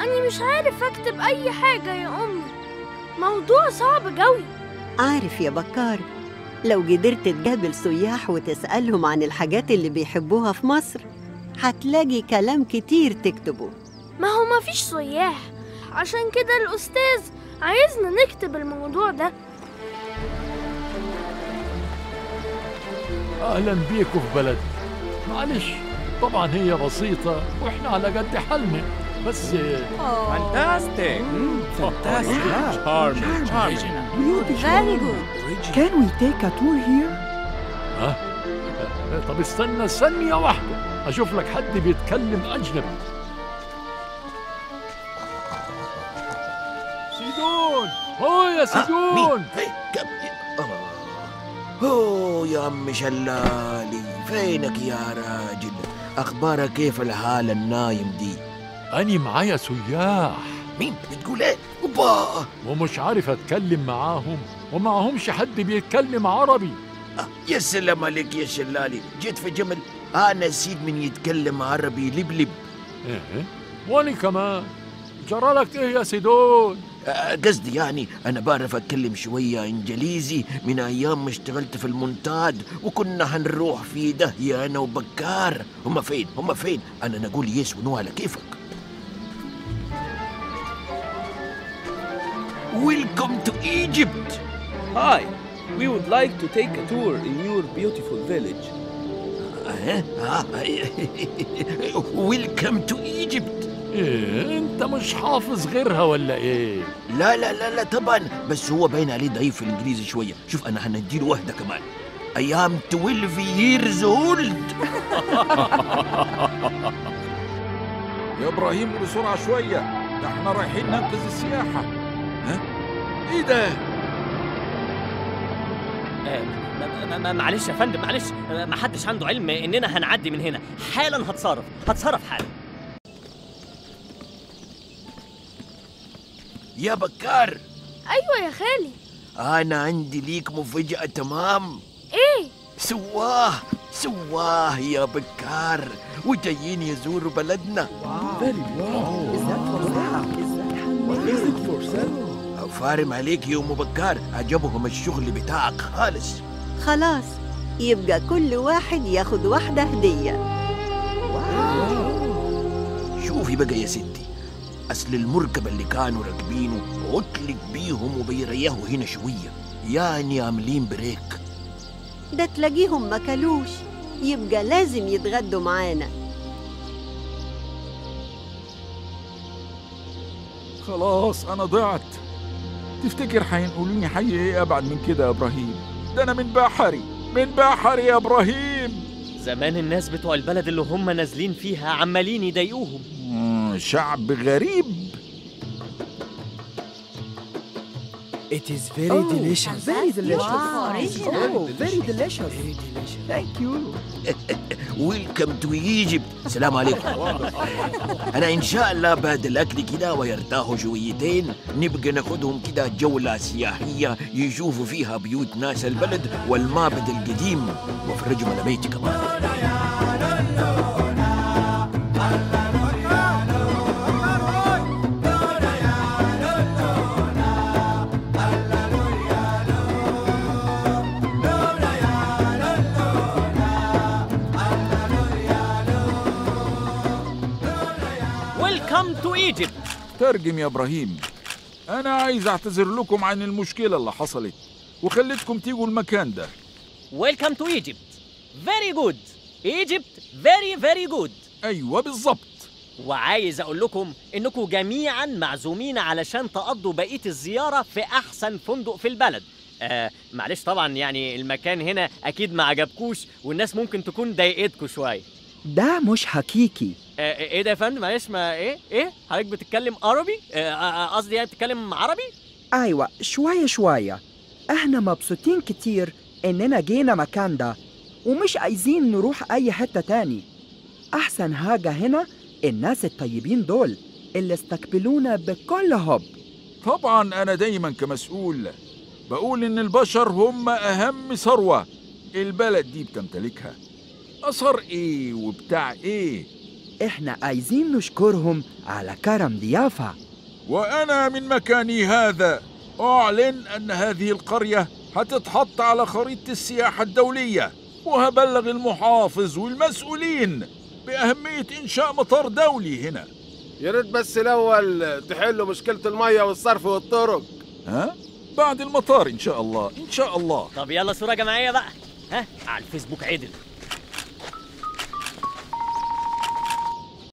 أنا مش عارف أكتب أي حاجة يا أمي موضوع صعب جوي عارف يا بكار لو قدرت تقابل سياح وتسألهم عن الحاجات اللي بيحبوها في مصر هتلاقي كلام كتير تكتبه ما هو مفيش سياح عشان كده الأستاذ عايزنا نكتب الموضوع ده اهلا بيكم في بلدنا معلش طبعا هي بسيطة واحنا على قد حالنا بس Fantastic. fantastic. Charming. Charming. Very good. Can we take a tour here? ها طب استنى ثانية واحدة اشوف لك حد بيتكلم اجنبي سيدون هو يا سيدون هي كم آه. هو يا عم شلالي فينك يا راجل اخبارك كيف الحال النايم دي اني معايا سياح مين بتقول ايه اوبا ومش عارف اتكلم معاهم ومعهمش حد بيتكلم عربي آه، يا سلام عليك يا شلالي جيت في جمل انا سيد من يتكلم عربي لبلب ايه واني كمان جرالك ايه يا سيدون آه، قصدي يعني انا بعرف اتكلم شويه انجليزي من ايام ما اشتغلت في المونتاد وكنا هنروح في دهيه انا وبكار هم فين هم فين انا نقول يس ونو على كيفك ويلكم تو ايجيبت Hi, we would like to take a tour in your beautiful village. ويلكم تو ايجيبت ايه انت مش حافظ غيرها ولا ايه لا لا لا لا طبعا بس هو باين عليه ضعيف في الانجليزي شويه شوف انا هنديله واحده كمان I am 12 years old يا ابراهيم بسرعه شويه ده احنا رايحين ننقذ السياحه ها ايه ده آه، ما- ما- ما- معلش يا فندم معلش آه، ما حدش عنده علم اننا هنعدي من هنا حالا هتصرف هتصرف حالا يا بكار أيوة يا خالي انا عندي ليك مفاجاه تمام إيه سواه سواه يا بكار وجايين يزوروا بلدنا Very well. Is that for sale? Is that handmade? Is it for sale? فارم عليك يا ام بكار عجبهم الشغل بتاعك خالص خلاص يبقى كل واحد ياخد واحدة هدية شوفي بقى يا ستي اصل المركب اللي كانوا راكبينه عطلت بيهم وبيريحوا هنا شويه يعني عاملين بريك ده تلاقيهم مكلوش يبقى لازم يتغدوا معانا خلاص انا ضعت تفتكر هينقلوني حي ايه ابعد من كده يا ابراهيم ده انا من بحري من بحري يا ابراهيم زمان الناس بتوع البلد اللي هم نازلين فيها عمالين يضايقوهم مم، شعب غريب It is very Oh, delicious. Very delicious. Wow, original. Oh, very delicious. Thank you. ويلكم تو ايجيبت سلام عليكم انا ان شاء الله بعد الاكل كده ويرتاحوا شويتين نبقى ناخدهم كده جوله سياحيه يشوفوا فيها بيوت ناس البلد والمعبد القديم وفرجهم على بيتي كمان ويلكم تو ايجيبت ترجم يا ابراهيم انا عايز اعتذر لكم عن المشكله اللي حصلت وخليتكم تيجوا المكان ده ويلكم تو ايجيبت فيري جود ايجيبت فيري فيري جود ايوه بالظبط وعايز اقول لكم انكم جميعا معزومين علشان تقضوا بقيه الزياره في احسن فندق في البلد آه معلش طبعا يعني المكان هنا اكيد ما عجبكوش والناس ممكن تكون ضايقتكم شويه ده مش حقيقي آه ايه ده يا فندم معلش ما ايه ايه حضرتك بتتكلم عربي آه، آه، قصدي يعني بتتكلم عربي أيوة شوية شوية احنا مبسوطين كتير إننا جينا مكان ده ومش عايزين نروح أي حتة تاني أحسن حاجة هنا الناس الطيبين دول اللي استقبلونا بكل حب طبعا انا دايما كمسؤول بقول ان البشر هم اهم ثروه البلد دي بتمتلكها اثر ايه وبتاع ايه إحنا عايزين نشكرهم على كرم ضيافة وأنا من مكاني هذا أعلن أن هذه القرية هتتحط على خريطة السياحة الدولية وهبلغ المحافظ والمسؤولين بأهمية إنشاء مطار دولي هنا يا ريت بس الاول تحلوا مشكله الميه والصرف والطرق ها؟ بعد المطار إن شاء الله إن شاء الله طب يلا صورة جماعية بقى ها على الفيسبوك عدل